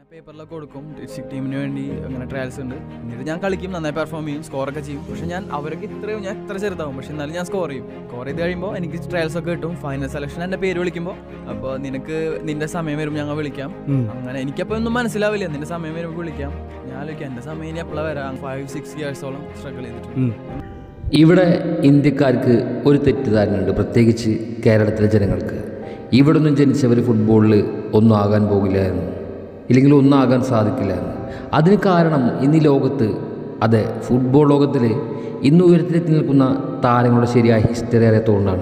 പേപ്പറിലൊക്കെ കൊടുക്കും ഡിസ്ട്രിക്ട് ടീമിന് വേണ്ടി അങ്ങനെ ട്രയൽസ് ഉണ്ട് എന്നിട്ട് ഞാൻ കളിക്കും നന്നായി പെർഫോം ചെയ്യും സ്കോറൊക്കെ ചെയ്യും പക്ഷെ ഞാൻ അവരൊക്കെ ഇത്രയും ഞാൻ ഇത്ര ചെറുതാവും പക്ഷെ എന്നാലും ഞാൻ സ്കോർ ചെയ്യും സ്കോർ ചെയ്ത് കഴിയുമ്പോൾ എനിക്ക് ട്രയൽസ് ഒക്കെ കിട്ടും ഫൈനൽ സെലക്ഷൻ എൻ്റെ പേര് വിളിക്കുമ്പോൾ അപ്പോൾ നിനക്ക് നിന്റെ സമയം വരുമ്പോൾ ഞങ്ങൾ വിളിക്കാം അങ്ങനെ എനിക്കപ്പോൾ ഒന്നും മനസ്സിലാവില്ല നിന്റെ സമയം വരുമ്പോൾ വിളിക്കാം ഞാൻ ആലോചിക്കാം എൻ്റെ സമയം ഇനി എപ്പോഴാണ് വരാം ഫൈവ് സിക്സ് ഇയേഴ്സോളം സ്ട്രഗിൾ ചെയ്തിട്ടുണ്ട് ഇവിടെ ഇന്ത്യക്കാർക്ക് ഒരു തെറ്റിദ്ധാരണയുണ്ട് പ്രത്യേകിച്ച് കേരളത്തിലെ ജനങ്ങൾക്ക് ഇവിടെ നിന്നും ജനിച്ചവർ ഫുട്ബോളിൽ ഒന്നും ആകാൻ പോകില്ലായിരുന്നു ഇല്ലെങ്കിൽ ഒന്നും ആകാൻ സാധിക്കില്ലായിരുന്നു അതിന് കാരണം ഇന്ന് ഈ ലോകത്ത് അതെ ഫുട്ബോൾ ലോകത്തിൽ ഇന്ന് ഉയരത്തിലെത്തി നിൽക്കുന്ന താരങ്ങളുടെ ശരിയായ ഹിസ്റ്ററി അറിയാത്തതുകൊണ്ടാണ്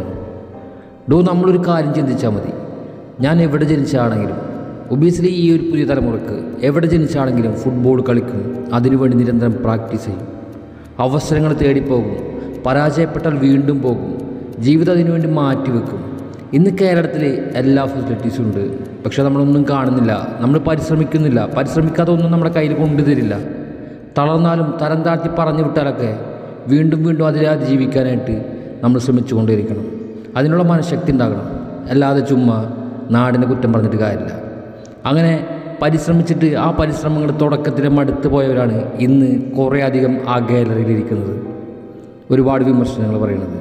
ഡോ നമ്മളൊരു കാര്യം ചിന്തിച്ചാൽ മതി ഞാൻ എവിടെ ജനിച്ചാണെങ്കിലും ഒബിയസ്ലി ഈ ഒരു പുതിയ തലമുറക്ക് എവിടെ ജനിച്ചാണെങ്കിലും ഫുട്ബോൾ കളിക്കും അതിനുവേണ്ടി നിരന്തരം പ്രാക്ടീസ് ചെയ്യും അവസരങ്ങൾ തേടിപ്പോകും പരാജയപ്പെട്ടാൽ വീണ്ടും പോകും ജീവിതം അതിനുവേണ്ടി മാറ്റിവെക്കും ഇന്ന് കേരളത്തിൽ എല്ലാ ഫെസിലിറ്റീസും ഉണ്ട് പക്ഷെ നമ്മളൊന്നും കാണുന്നില്ല നമ്മൾ പരിശ്രമിക്കുന്നില്ല പരിശ്രമിക്കാതെ ഒന്നും നമ്മുടെ കയ്യിൽ കൊണ്ടുതരില്ല തളർന്നാലും തരം താഴ്ത്തി പറഞ്ഞു വിട്ടാലൊക്കെ വീണ്ടും വീണ്ടും അതിനെ അതിജീവിക്കാനായിട്ട് നമ്മൾ ശ്രമിച്ചുകൊണ്ടേയിരിക്കണം അതിനുള്ള മനഃശക്തി ഉണ്ടാകണം അല്ലാതെ ചുമ്മാ നാടിനെ കുറ്റം പറഞ്ഞിട്ട് കാര്യമില്ല അങ്ങനെ പരിശ്രമിച്ചിട്ട് ആ പരിശ്രമങ്ങൾ തുടക്കത്തിൽ മടുത്തു പോയവരാണ് ഇന്ന് കുറേ അധികം ആ ഗാലറിയിലിരിക്കുന്നത് ഒരുപാട് വിമർശനങ്ങൾ പറയുന്നത്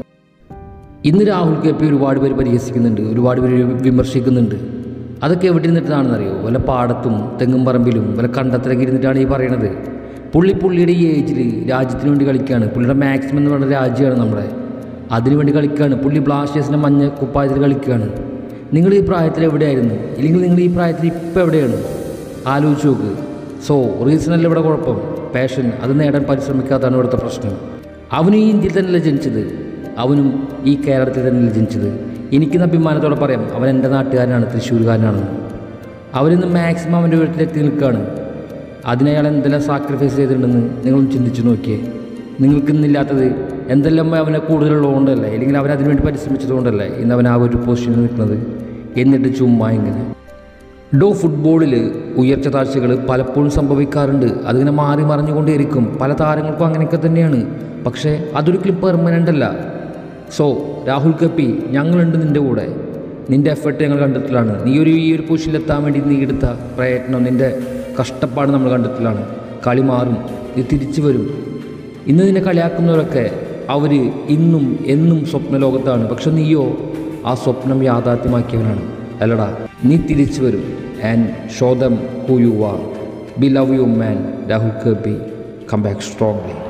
ഇന്ന് രാഹുൽ കെ പി ഒരുപാട് പേര് പരിഹസിക്കുന്നുണ്ട് ഒരുപാട് പേര് വിമർശിക്കുന്നുണ്ട് അതൊക്കെ എവിടെ ഇരുന്നിട്ടാണെന്നറിയോ വല്ല പാടത്തും തെങ്ങും പറമ്പിലും വല്ല കണ്ടത്തിലൊക്കെ ഇരുന്നിട്ടാണ് ഈ പറയണത് പുള്ളി പുള്ളിയുടെ ഈ ഏജിൽ രാജ്യത്തിന് വേണ്ടി കളിക്കുകയാണ് പുള്ളിയുടെ മാക്സിമം എന്ന് പറയുന്ന രാജ്യമാണ് നമ്മുടെ അതിനു വേണ്ടി കളിക്കുകയാണ് പുള്ളി ബ്ലാസ്റ്റേഴ്സിൻ്റെ മഞ്ഞ കുപ്പായത്തിൽ കളിക്കുകയാണ് നിങ്ങൾ ഈ പ്രായത്തിൽ എവിടെയായിരുന്നു ഇല്ലെങ്കിൽ നിങ്ങൾ ഈ പ്രായത്തിൽ ഇപ്പോൾ എവിടെയാണ് ആലോചിച്ച് നോക്ക് സോ റീസണല്ല ഇവിടെ കുഴപ്പം പാഷൻ അത് നേടാൻ പരിശ്രമിക്കാത്തതാണ് ഇവിടുത്തെ പ്രശ്നം അവനും ഈ ഇന്ത്യയിൽ തന്നെയല്ല ജനിച്ചത് അവനും ഈ കേരളത്തിൽ തന്നെയല്ല ജനിച്ചത് എനിക്കിന്ന് അഭിമാനത്തോടെ പറയാം അവൻ എൻ്റെ നാട്ടുകാരനാണ് തൃശ്ശൂർകാരനാണെന്ന് അവരിന്ന് മാക്സിമം അവൻ്റെ വീട്ടിലെത്തി നിൽക്കുകയാണ് അതിനയാൾ എന്തെല്ലാം സാക്രിഫൈസ് ചെയ്തിട്ടുണ്ടെന്ന് നിങ്ങളും ചിന്തിച്ചു നോക്കിയേ നിങ്ങൾക്കിന്നില്ലാത്തത് എന്തെല്ലാം അവനെ കൂടുതലുള്ളതുകൊണ്ടല്ലേ അല്ലെങ്കിൽ അവൻ അതിനുവേണ്ടി പരിശ്രമിച്ചതുകൊണ്ടല്ലേ ഇന്ന് അവൻ ആ ഒരു പൊസിഷനിൽ നിൽക്കുന്നത് എന്നിട്ട് ചുമ്മാ ഇങ്ങനെ ഡോ ഫുട്ബോളിൽ ഉയർച്ച താഴ്ചകൾ പലപ്പോഴും സംഭവിക്കാറുണ്ട് അതിങ്ങനെ മാറി മറിഞ്ഞുകൊണ്ടേയിരിക്കും പല താരങ്ങൾക്കും അങ്ങനെയൊക്കെ തന്നെയാണ് പക്ഷേ അതൊരിക്കലും പെർമനൻ്റ് അല്ല സോ രാഹുൽ കപ്പി ഞങ്ങളുണ്ട് നിൻ്റെ കൂടെ നിൻ്റെ എഫേർട്ട് ഞങ്ങൾ കണ്ടിട്ടുള്ളതാണ് നീ ഒരു ഈ ഒരു പൊസിഷനിലെത്താൻ വേണ്ടി നീ എടുത്ത പ്രയത്നം നിൻ്റെ കഷ്ടപ്പാട് നമ്മൾ കണ്ടിട്ടുള്ളതാണ് കളി മാറും നീ തിരിച്ചു വരും ഇന്ന് നിന്നെ കളിയാക്കുന്നവരൊക്കെ അവർ ഇന്നും എന്നും സ്വപ്ന ലോകത്താണ് പക്ഷെ നീയോ ആ സ്വപ്നം യാഥാർത്ഥ്യമാക്കിയവനാണ് അല്ലടാ നീ തിരിച്ചു വരും and show them who you are be love you man Rahul കബി കം ബാക്ക് സ്ട്രോങ്ലി